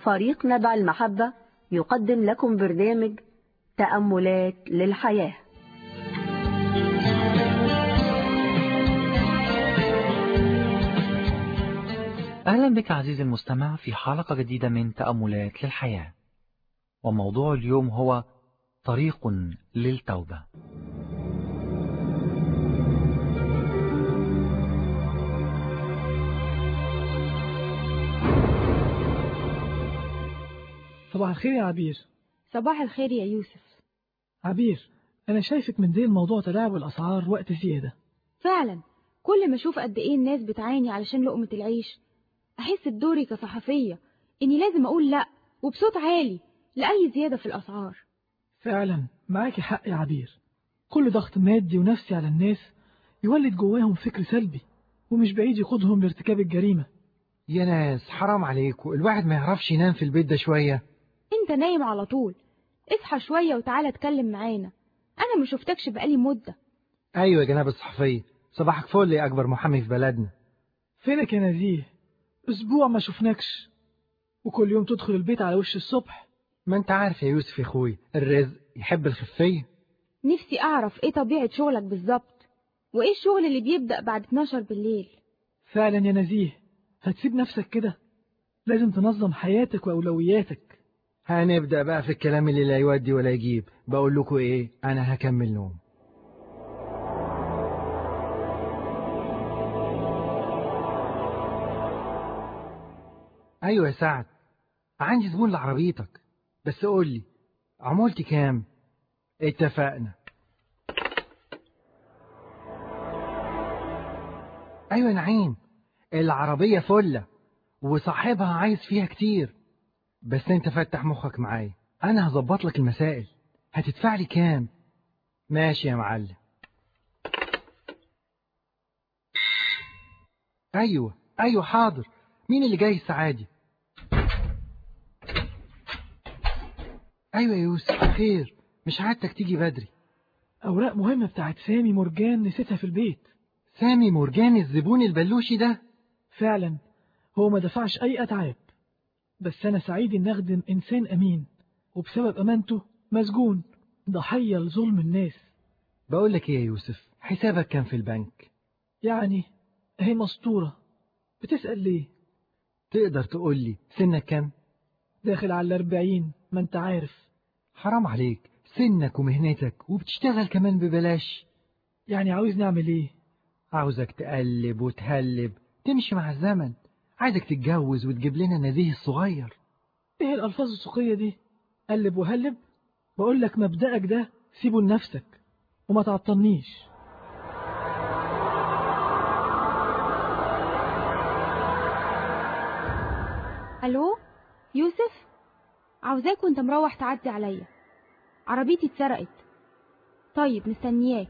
فريق نبع المحبة يقدم لكم برنامج تأملات للحياة أهلا بك عزيزي المستمع في حلقة جديدة من تأملات للحياة وموضوع اليوم هو طريق للتوبة صباح الخير يا عبير صباح الخير يا يوسف عبير أنا شايفك من ديل موضوع تلاعب الأسعار وقت زيادة فعلا كل ما أشوف قد إيه الناس بتعاني علشان لقمة العيش أحس بدوري كصحفية إني لازم أقول لأ وبصوت عالي لأي زيادة في الأسعار فعلا معاكي حق يا عبير كل ضغط مادي ونفسي على الناس يولد جواهم فكر سلبي ومش بعيد يقودهم لارتكاب الجريمة يا ناس حرام عليكم الواحد ما يعرفش ينام في البيت ده شوية أنت نايم على طول اصحى شوية وتعالى اتكلم معانا أنا ما شفتكش بقالي مدة أيوة يا جناب الصحفية صباحك فل يا أكبر محامي في بلدنا فينك يا نزيه أسبوع ما شفناكش وكل يوم تدخل البيت على وش الصبح ما أنت عارف يا يوسف يا أخوي الرزق يحب الخفية نفسي أعرف إيه طبيعة شغلك بالظبط وإيه الشغل اللي بيبدأ بعد 12 بالليل فعلا يا نزيه هتسيب نفسك كده لازم تنظم حياتك وأولوياتك هنبدأ بقى في الكلام اللي لا يودي ولا يجيب بقول لكم إيه أنا هكمل نوم أيوة يا سعد عندي زبون لعربيتك بس قول لي عمولتي كام اتفقنا أيوة يا نعيم العربية فلة وصاحبها عايز فيها كتير بس انت فتح مخك معايا انا هظبط لك المسائل هتدفع لي كام ماشي يا معلم ايوه ايوه حاضر مين اللي جاي السعادي ايوه يا يوسف خير مش عادتك تيجي بدري أوراق مهمة بتاعت سامي مرجان نسيتها في البيت سامي مرجان الزبون البلوشي ده فعلا هو ما دفعش أي أتعاب بس أنا سعيد إن أخدم إنسان أمين وبسبب أمانته مسجون ضحية لظلم الناس بقول لك ايه يا يوسف حسابك كان في البنك يعني هي مسطورة بتسأل ليه تقدر تقول لي سنك كام داخل على الأربعين ما أنت عارف حرام عليك سنك ومهنتك وبتشتغل كمان ببلاش يعني عاوز نعمل إيه عاوزك تقلب وتهلب تمشي مع الزمن عايزك تتجوز وتجيب لنا نزيه الصغير إيه الألفاظ السوقية دي قلب وهلب بقول لك مبدأك ده سيبه لنفسك وما تعطلنيش ألو يوسف عاوزاك وانت مروح تعدي عليا عربيتي اتسرقت طيب مستنياك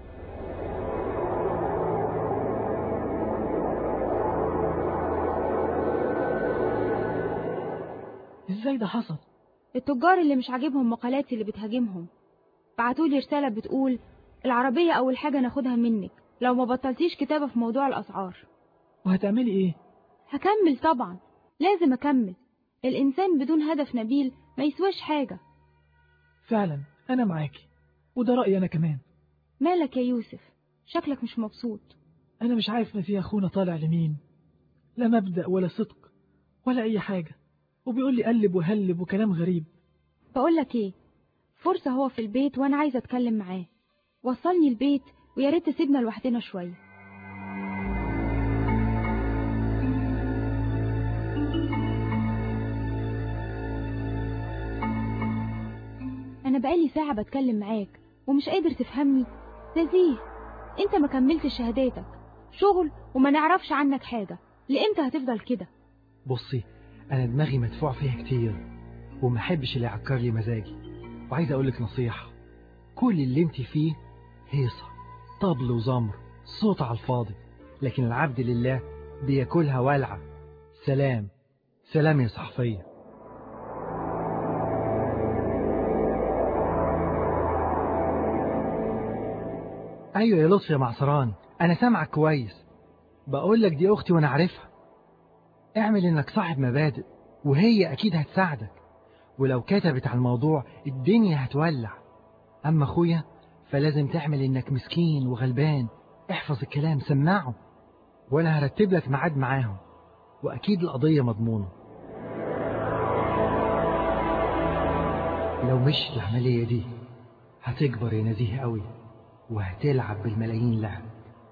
إزاي ده حصل التجار اللي مش عاجبهم مقالاتي اللي بتهاجمهم بعتولي رسالة بتقول العربية أول حاجة ناخدها منك لو ما بطلتيش كتابة في موضوع الأسعار وهتعملي إيه هكمل طبعا لازم أكمل الإنسان بدون هدف نبيل ما يسواش حاجة فعلا أنا معاكي وده رأيي أنا كمان مالك يا يوسف شكلك مش مبسوط أنا مش عارف نسيه أخونا طالع لمين لا مبدأ ولا صدق ولا أي حاجة وبيقول لي قلب وهلب وكلام غريب بقولك ايه فرصة هو في البيت وانا عايزة اتكلم معاه وصلني البيت ويا ريت تسيبنا لوحدنا شوية انا بقالي ساعة بتكلم معاك ومش قادر تفهمني نزيه انت ما كملتش شهاداتك شغل وما نعرفش عنك حاجة لامتى هتفضل كده بصي انا دماغي مدفوع فيها كتير وما احبش اللي يعكر لي مزاجي وعايز اقول لك نصيحة كل اللي انت فيه هيصة طبل وزمر صوت على الفاضي لكن العبد لله بياكلها ولعة سلام سلام يا صحفية ايوه يا لطفي يا معصران انا سامعك كويس بقول لك دي اختي وانا عارفها اعمل انك صاحب مبادئ وهي أكيد هتساعدك ولو كتبت على الموضوع الدنيا هتولع أما أخويا فلازم تعمل إنك مسكين وغلبان احفظ الكلام سمعه وأنا هرتب لك ميعاد معاهم وأكيد القضية مضمونة لو مش العملية دي هتكبر يا نزيه قوي وهتلعب بالملايين لعب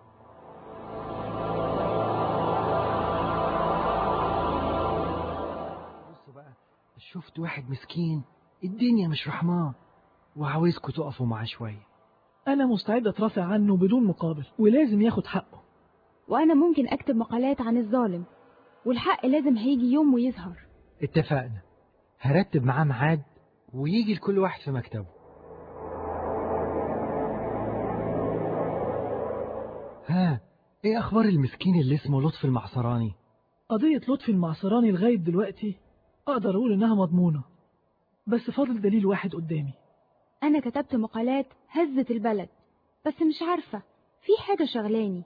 بصوا بقى شفت واحد مسكين الدنيا مش رحماه وعاوزكوا تقفوا معاه شوية أنا مستعد أترافع عنه بدون مقابل ولازم ياخد حقه وأنا ممكن أكتب مقالات عن الظالم والحق لازم هيجي يوم ويظهر اتفقنا هرتب معاه ميعاد ويجي لكل واحد في مكتبه ها ايه اخبار المسكين اللي اسمه لطفي المعصراني قضية لطفي المعصراني لغاية دلوقتي أقدر أقول إنها مضمونة بس فاضل دليل واحد قدامي أنا كتبت مقالات هزت البلد بس مش عارفة في حاجة شغلاني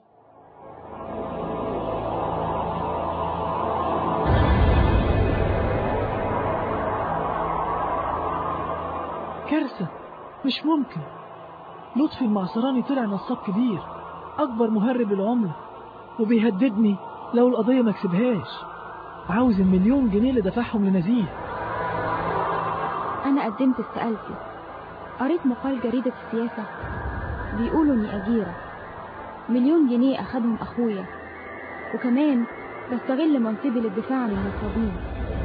كارثة مش ممكن لطفي المعصراني طلع نصاب كبير أكبر مهرب العملة وبيهددني لو القضية ما كسبهاش عاوز المليون جنيه اللي دفعهم لنزيه أنا قدمت استقالتي قريت مقال جريدة السياسة بيقولوا إني أجيرة مليون جنيه أخدهم أخويا وكمان بستغل منصبي للدفاع عن النصابين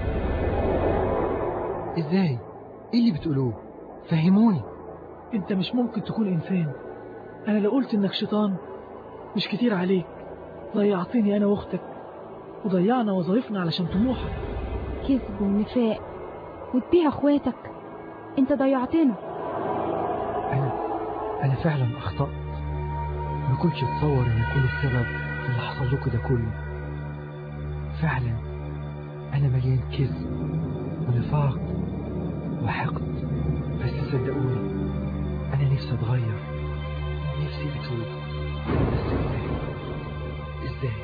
ازاي ايه اللي بتقولوه فهموني انت مش ممكن تكون انسان انا لو قلت انك شيطان مش كتير عليك ضيعتني انا واختك وضيعنا وظائفنا علشان طموحك كذب ونفاق وتبيع اخواتك انت ضيعتنا انا انا فعلا اخطأت ما كنتش اتصور ان يكون السبب في اللي حصل لكم ده كله فعلا انا مليان كذب ونفاق وحقد بس صدقوني انا نفسي اتغير نفسي اتوب بس ازاي ازاي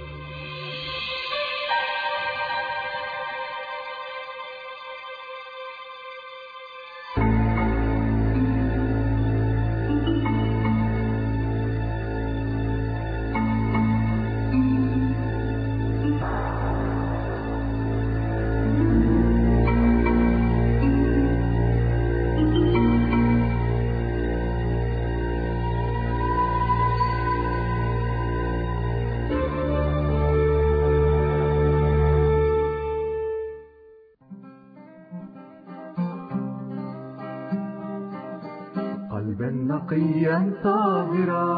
قلبا نقيا طاهرا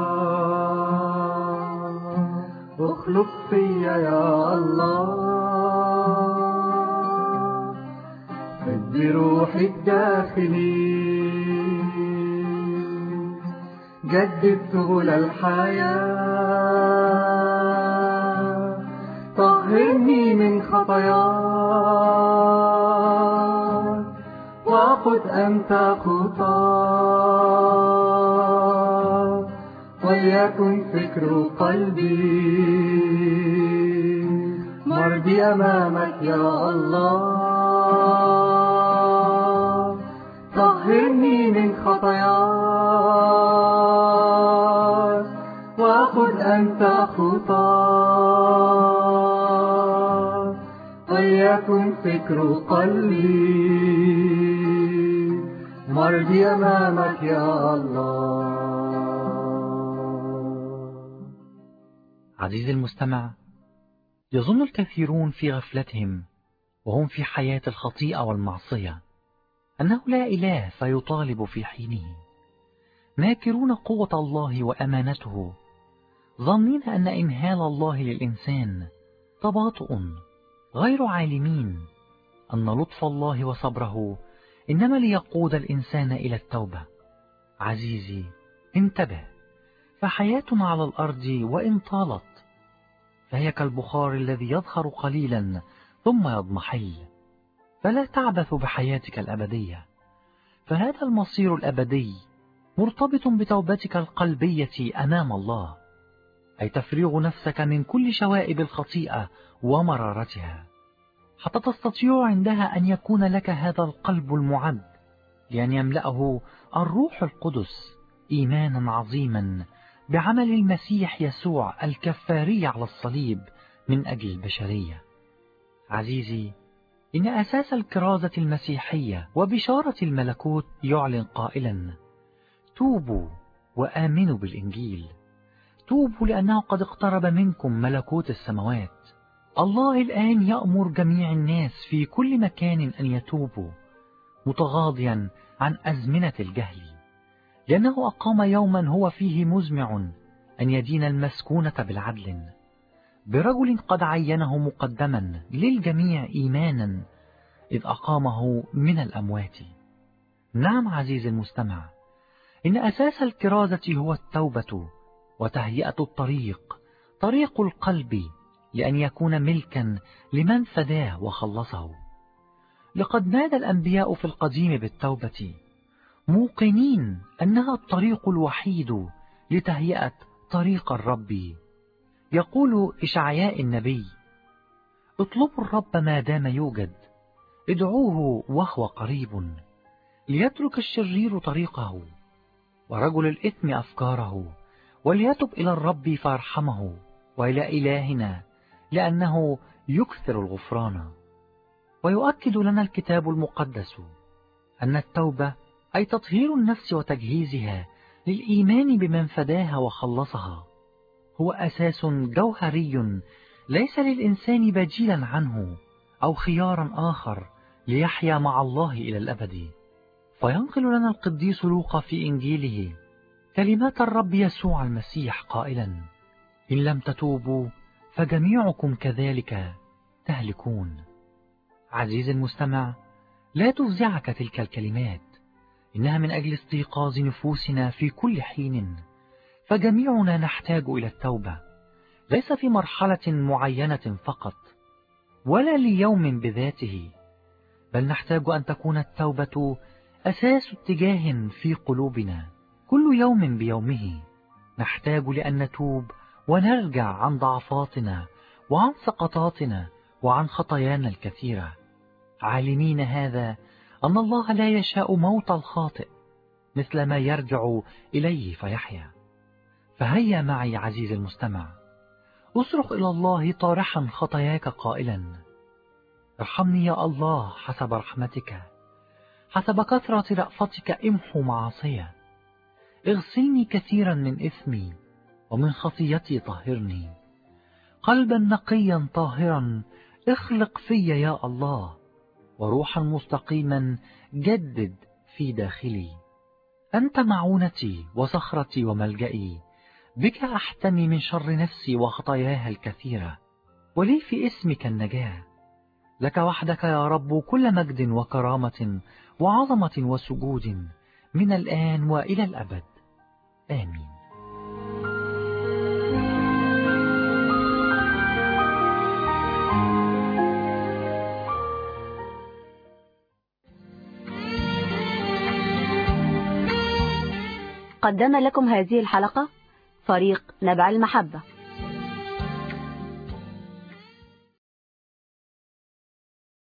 اخلق فيا يا الله فد روحي الداخلي جدد سبل الحياة طهرني من خطاياي وقد أنت خطاك وليكن فكر قلبي مرضي أمامك يا الله طهرني من خطاياي وخذ أنت خطاك وليكن فكر قلبي مرضي أمامك يا الله عزيزي المستمع يظن الكثيرون في غفلتهم وهم في حياة الخطيئة والمعصية أنه لا إله فيطالب في حينه ناكرون قوة الله وأمانته ظنين أن إمهال الله للإنسان تباطؤ غير عالمين أن لطف الله وصبره إنما ليقود الإنسان إلى التوبة عزيزي انتبه فحياتنا على الأرض وإن طالت فهي كالبخار الذي يظهر قليلا ثم يضمحل فلا تعبث بحياتك الأبدية فهذا المصير الأبدي مرتبط بتوبتك القلبية أمام الله أي تفريغ نفسك من كل شوائب الخطيئة ومرارتها حتى تستطيع عندها أن يكون لك هذا القلب المعد لأن يملأه الروح القدس إيمانا عظيما بعمل المسيح يسوع الكفاري على الصليب من أجل البشرية. عزيزي، إن أساس الكرازة المسيحية وبشارة الملكوت يعلن قائلا: توبوا وآمنوا بالإنجيل. توبوا لأنه قد اقترب منكم ملكوت السماوات. الله الآن يأمر جميع الناس في كل مكان أن يتوبوا، متغاضيا عن أزمنة الجهل، لأنه أقام يوما هو فيه مزمع أن يدين المسكونة بالعدل، برجل قد عينه مقدما للجميع إيمانا إذ أقامه من الأموات. نعم عزيزي المستمع، إن أساس الكرازة هو التوبة وتهيئة الطريق، طريق القلب لأن يكون ملكا لمن فداه وخلصه. لقد نادى الأنبياء في القديم بالتوبة، موقنين أنها الطريق الوحيد لتهيئة طريق الرب. يقول إشعياء النبي: اطلبوا الرب ما دام يوجد، ادعوه وهو قريب، ليترك الشرير طريقه، ورجل الإثم أفكاره، وليتب إلى الرب فارحمه، وإلى إلهنا لأنه يكثر الغفران ويؤكد لنا الكتاب المقدس أن التوبة أي تطهير النفس وتجهيزها للإيمان بمن فداها وخلصها هو أساس جوهري ليس للإنسان بديلا عنه أو خيارا آخر ليحيا مع الله إلى الأبد فينقل لنا القديس لوقا في إنجيله كلمات الرب يسوع المسيح قائلا إن لم تتوبوا فجميعكم كذلك تهلكون عزيزي المستمع لا تفزعك تلك الكلمات إنها من أجل استيقاظ نفوسنا في كل حين فجميعنا نحتاج إلى التوبة ليس في مرحلة معينة فقط ولا ليوم بذاته بل نحتاج أن تكون التوبة أساس اتجاه في قلوبنا كل يوم بيومه نحتاج لأن نتوب ونرجع عن ضعفاتنا وعن سقطاتنا وعن خطايانا الكثيرة عالمين هذا أن الله لا يشاء موت الخاطئ مثل ما يرجع إليه فيحيا فهيا معي عزيزي المستمع اصرخ إلى الله طارحا خطاياك قائلا ارحمني يا الله حسب رحمتك حسب كثرة رأفتك امحو معاصية اغسلني كثيرا من إثمي ومن خطيتي طهرني قلبا نقيا طاهرا اخلق في يا الله وروحا مستقيما جدد في داخلي أنت معونتي وصخرتي وملجئي بك أحتمي من شر نفسي وخطاياها الكثيرة ولي في اسمك النجاة لك وحدك يا رب كل مجد وكرامة وعظمة وسجود من الآن وإلى الأبد آمين قدم لكم هذه الحلقة فريق نبع المحبة